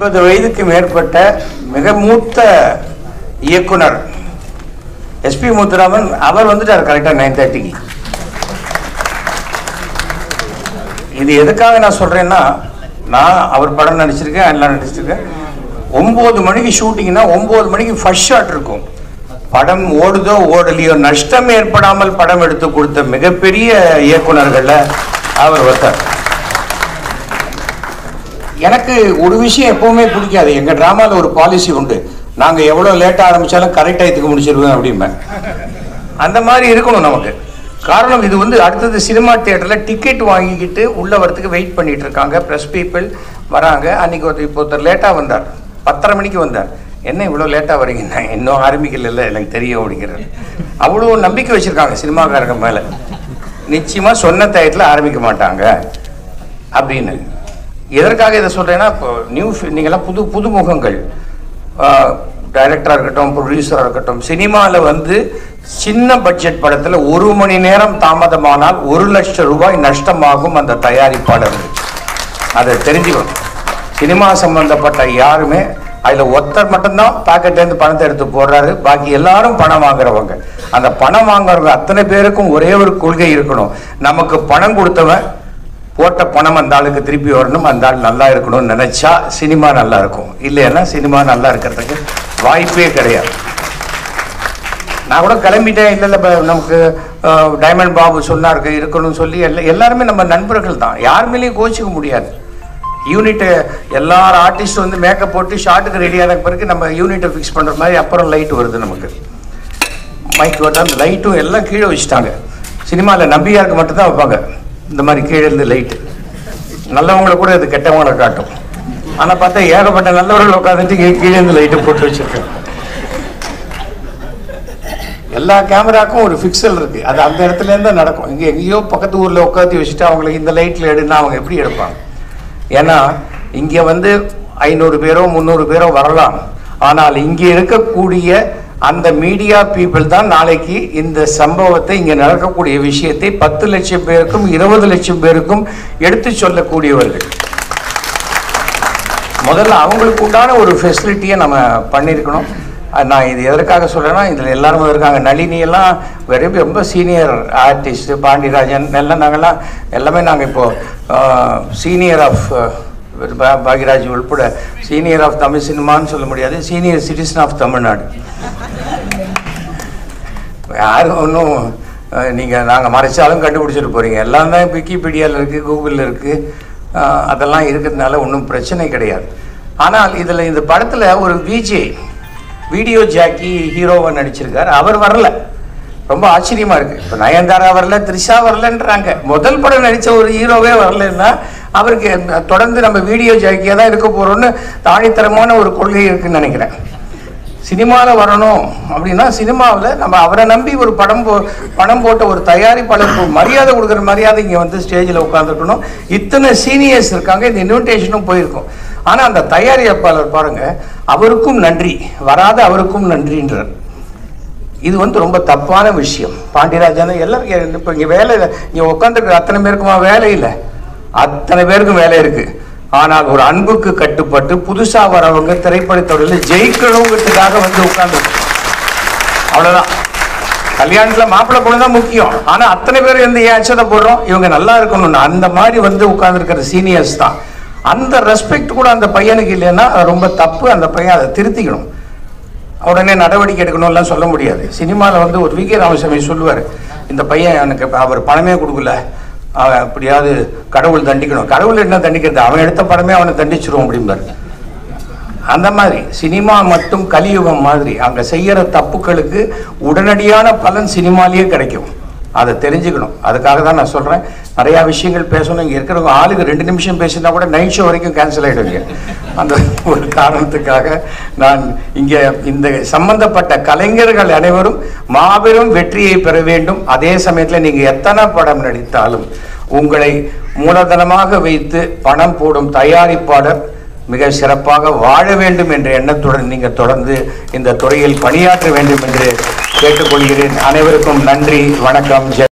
முப்பது வயதுக்கு மேற்பட்ட மிக மூத்த இயக்குனர் எஸ்பி முத்துராமன் அவர் வந்துட்டார் கரெக்டாக நைன் தேர்ட்டிக்கு இது எதுக்காக நான் சொல்றேன்னா நான் அவர் படம் நடிச்சிருக்கேன் எல்லாம் நடிச்சிருக்கேன் ஒன்பது மணிக்கு ஷூட்டிங்னா ஒன்பது மணிக்கு ஃபர்ஸ்ட் ஷாட் இருக்கும் படம் ஓடுதோ ஓடலையோ நஷ்டம் ஏற்படாமல் படம் எடுத்து கொடுத்த மிகப்பெரிய இயக்குனர்கள்ல அவர் ஒருத்தர் எனக்கு ஒரு விஷயம் எப்பவுமே பிடிக்காது எங்க டிராமால ஒரு பாலிசி உண்டு நாங்க எவ்வளவு லேட்டா ஆரம்பிச்சாலும் கரெக்ட் டயத்துக்கு முடிச்சிருவேன் அப்படிம்பேன் அந்த மாதிரி இருக்கணும் நமக்கு காரணம் இது வந்து அடுத்தது சினிமா தியேட்டர்ல டிக்கெட் வாங்கிக்கிட்டு உள்ள வரதுக்கு வெயிட் பண்ணிட்டு இருக்காங்க ப்ரெஸ் பீப்புள் வராங்க அன்னைக்கு ஒருத்தர் இப்போ ஒருத்தர் லேட்டா வந்தார் பத்தரை மணிக்கு வந்தார் என்ன இவ்வளோ லேட்டாக வரீங்க நான் இன்னும் ஆரம்பிக்கல எனக்கு தெரியும் அப்படிங்கிறாரு அவ்வளோ நம்பிக்கை வச்சிருக்காங்க சினிமாக்காரங்க மேலே நிச்சயமாக சொன்ன டயத்தில் ஆரம்பிக்க மாட்டாங்க அப்படின்னு எதற்காக இதை சொல்றேன்னா இப்போ நியூ நீங்கள்லாம் புது புதுமுகங்கள் டைரக்டராக இருக்கட்டும் ப்ரொடியூசராக இருக்கட்டும் சினிமாவில் வந்து சின்ன பட்ஜெட் படத்தில் ஒரு மணி நேரம் தாமதமானால் ஒரு லட்சம் ரூபாய் நஷ்டமாகும் அந்த தயாரிப்பாளர் அதை தெரிஞ்சுக்கணும் சினிமா சம்பந்தப்பட்ட யாருமே அதில் ஒருத்தர் மட்டும்தான் பாக்கெட்லேருந்து பணத்தை எடுத்து போடுறாரு பாக்கி எல்லாரும் பணம் வாங்குறவங்க அந்த பணம் வாங்குறவங்க அத்தனை பேருக்கும் ஒரே ஒரு கொள்கை இருக்கணும் நமக்கு பணம் கொடுத்தவன் போட்ட பணம் அந்த ஆளுக்கு திருப்பி வரணும் அந்த ஆள் நல்லா இருக்கணும்னு நினைச்சா சினிமா நல்லா இருக்கும் இல்லைன்னா சினிமா நல்லா இருக்கிறதுக்கு வாய்ப்பே கிடையாது நான் கூட கிளம்பிட்டேன் இல்லை இல்லை நமக்கு அஹ், டைமண்ட் பாபு சொன்னாருக்கு இருக்கணும்னு சொல்லி எல்லா எல்லாருமே நம்ம நண்பர்கள் தான் யார் மேலேயும் கோச்சிக்க முடியாது யூனிட்டு எல்லார் ஆர்டிஸ்ட் வந்து மேக்கப் போட்டு ஷார்ட்டுக்கு ரெடியான பிறகு நம்ம யூனிட்டை ஃபிக்ஸ் பண்ணுற மாதிரி அப்புறம் லைட் வருது நமக்கு மைக் வந்து அந்த லைட்டும் எல்லாம் கீழே வச்சுட்டாங்க சினிமாவில் நம்பியாருக்கு மட்டும்தான் வைப்பாங்க இந்த மாதிரி கீழே இருந்து லைட்டு நல்லவங்களை கூட இது கெட்டவங்களை காட்டும் ஆனால் பார்த்தா ஏகப்பட்ட நல்லவர்கள் உட்காந்துட்டு கீழே கீழே இருந்து லைட்டை போட்டு வச்சிருக்காங்க எல்லா கேமராக்கும் ஒரு ஃபிக்சல் இருக்கு அது அந்த இடத்துல இருந்து நடக்கும் இங்கே எங்கேயோ பக்கத்து ஊரில் உட்காந்து வச்சுட்டு அவங்களுக்கு இந்த லைட்டில் எடுன்னா அவங்க எப்படி எடுப்பாங்க ஏன்னா இங்கே வந்து ஐநூறு பேரோ முந்நூறு பேரோ வரலாம் ஆனால் இங்கே இருக்கக்கூடிய அந்த மீடியா பீப்புள் தான் நாளைக்கு இந்த சம்பவத்தை இங்கே நடக்கக்கூடிய விஷயத்தை பத்து லட்சம் பேருக்கும் இருபது லட்சம் பேருக்கும் எடுத்து சொல்லக்கூடியவர்கள் முதல்ல அவங்களுக்கு உண்டான ஒரு ஃபெசிலிட்டியை நம்ம பண்ணியிருக்கணும் அது நான் இது எதற்காக சொல்றேன்னா இதில் எல்லாரும் இருக்காங்க நளினி எல்லாம் வெரி ரொம்ப சீனியர் ஆர்டிஸ்ட் பாண்டியராஜன் எல்லாம் நாங்கள்லாம் எல்லாமே நாங்கள் இப்போ சீனியர் ஆஃப் பாக்யராஜ் உள்பட சீனியர் ஆஃப் தமிழ் சினிமான்னு சொல்ல முடியாது சீனியர் சிட்டிசன் ஆஃப் தமிழ்நாடு யாரும் ஒன்றும் நீங்கள் நாங்கள் மறைச்சாலும் கண்டுபிடிச்சிட்டு போகிறீங்க எல்லாம் தான் விக்கிபீடியாவில் இருக்குது கூகுளில் இருக்குது அதெல்லாம் இருக்கிறதுனால ஒன்றும் பிரச்சனை கிடையாது ஆனால் இதில் இந்த படத்தில் ஒரு விஜே வீடியோ ஜாக்கி ஹீரோவை நடிச்சிருக்கார் அவர் வரல ரொம்ப ஆச்சரியமா இருக்கு இப்போ நயன்தாரா வரல த்ரிஷா வரலன்றாங்க முதல் படம் நடித்த ஒரு ஹீரோவே வரலன்னா அவருக்கு தொடர்ந்து நம்ம வீடியோ ஜாக்கியாக தான் இருக்க போகிறோம்னு தாழித்தரமான ஒரு கொள்கை இருக்குன்னு நினைக்கிறேன் சினிமாவில் வரணும் அப்படின்னா சினிமாவில் நம்ம அவரை நம்பி ஒரு படம் போ படம் போட்ட ஒரு தயாரிப்பாளருக்கு மரியாதை கொடுக்குற மரியாதை இங்கே வந்து ஸ்டேஜில் உட்காந்துருக்கணும் இத்தனை சீனியர்ஸ் இருக்காங்க இந்த இன்விடேஷனும் போயிருக்கும் ஆனால் அந்த தயாரிப்பாளர் பாருங்க அவருக்கும் நன்றி வராத அவருக்கும் நன்றின்றார் இது வந்து ரொம்ப தப்பான விஷயம் பாண்டியராஜன் எல்லாரும் இப்போ இங்கே வேலை இல்லை இங்கே உட்காந்துருக்க அத்தனை பேருக்குமா வேலை இல்லை அத்தனை பேருக்கும் வேலை இருக்கு ஆனால் ஒரு அன்புக்கு கட்டுப்பட்டு புதுசா வரவங்க திரைப்படத்தொழிலில் ஜெயிக்கணுங்கிறதுக்காக வந்து உட்கார்ந்து அவ்வளவுதான் கல்யாணத்துல மாப்பிள்ளை பொண்ணு தான் முக்கியம் ஆனா அத்தனை பேர் எந்த ஏன் அச்சதை போடுறோம் இவங்க நல்லா இருக்கணும்னு அந்த மாதிரி வந்து உட்கார்ந்துருக்கிற சீனியர்ஸ் தான் அந்த ரெஸ்பெக்ட் கூட அந்த பையனுக்கு இல்லைன்னா அது ரொம்ப தப்பு அந்த பையன் அதை திருத்திக்கணும் உடனே நடவடிக்கை எடுக்கணும்லாம் சொல்ல முடியாது சினிமாவில் வந்து ஒரு வி கே ராமசாமி சொல்லுவார் இந்த பையன் எனக்கு இப்ப அவர் பணமே கொடுக்கல அவன் எப்படியாவது கடவுள் தண்டிக்கணும் கடவுள் என்ன தண்டிக்கிறது அவன் எடுத்த படமே அவனை தண்டிச்சிருவோம் அப்படிம்பாரு அந்த மாதிரி சினிமா மட்டும் கலியுகம் மாதிரி அங்கே செய்யற தப்புக்களுக்கு உடனடியான பலன் சினிமாலேயே கிடைக்கும் அதை தெரிஞ்சுக்கணும் அதுக்காக தான் நான் சொல்கிறேன் நிறையா விஷயங்கள் பேசணும் இங்கே இருக்கிறவங்க ஆளுக்கு ரெண்டு நிமிஷம் பேசினா கூட நைட் ஷோ வரைக்கும் கேன்சல் ஆகிடுவீங்க அந்த ஒரு காரணத்துக்காக நான் இங்கே இந்த சம்பந்தப்பட்ட கலைஞர்கள் அனைவரும் மாபெரும் வெற்றியை பெற வேண்டும் அதே சமயத்தில் நீங்கள் எத்தனை படம் நடித்தாலும் உங்களை மூலதனமாக வைத்து பணம் போடும் தயாரிப்பாளர் மிக சிறப்பாக வாழ வேண்டும் என்ற எண்ணத்துடன் நீங்கள் தொடர்ந்து இந்த துறையில் பணியாற்ற வேண்டும் என்று கேட்டுக்கொள்கிறேன் அனைவருக்கும் நன்றி வணக்கம் ஜெய்